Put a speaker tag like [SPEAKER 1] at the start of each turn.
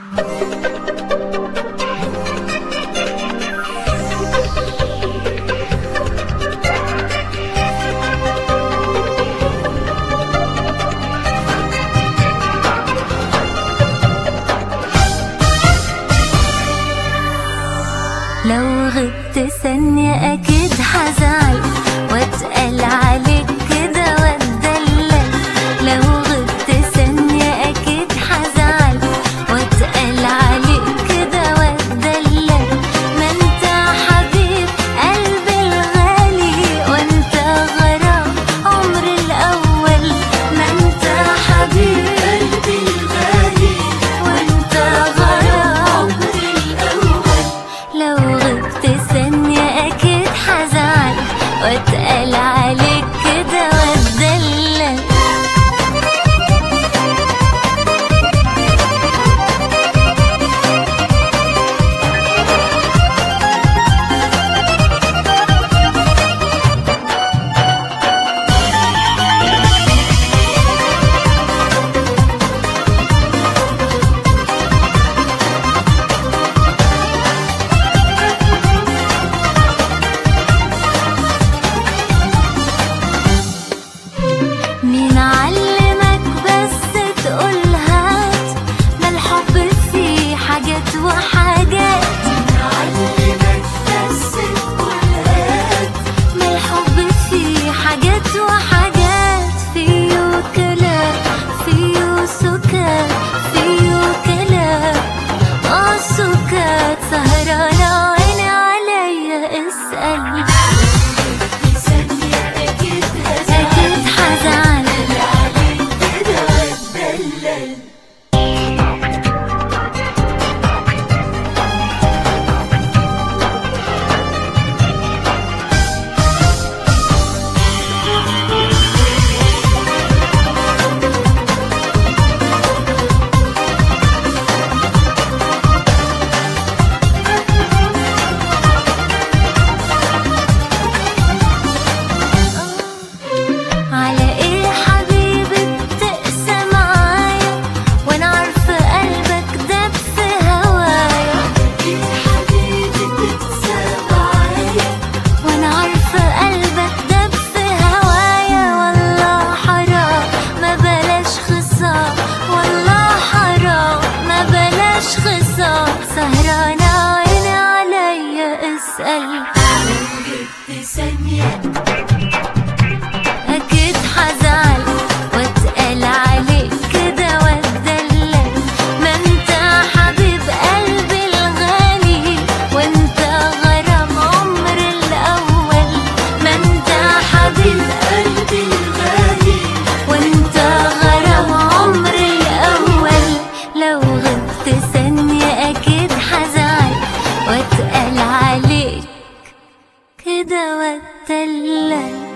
[SPEAKER 1] لو غبت ثانية أكيد حزعل واتقل عليك كده واتدلل لو غبت ثانية أكيد حزعل واتقل عليك كده واتدلل ما انت حبيب قلبي الغالي وانت غرام عمري الأول ما انت حبيب قلبي الغالي وانت غرام عمري الأول لو غبت ثانية أكيد حزعل واتقل عليك كده واتدلل مين علمك بس تقول هات ما الحب فيه حاجات وحاجات مين علمك بس تقول هات ما الحب فيه حاجات وحاجات فيه كلام فيه سكات فيه كلام اه سكات سهرانة عيني عليا اسأل أكيد حزعل على ايه حبيبي بتقسى معايا وانا عارفه قلبك دب في هوايا ايه حبيبي بتقسى معايا وانا عارفه قلبك دب في هوايا والله حرام ما بلاش خصام والله حرام ما بلاش خصام سهرانه عيني عليا اسال ثانيه أكيد حزعل واتقل عليك كده واتدلل ما انت حبيب قلبي الغالي وانت غرام عمري الأول ما انت حبيب قلبي الغالي وانت غرام عمري الأول لو غبت ثانية أكيد حزعل واتقل عليك كده واتدلل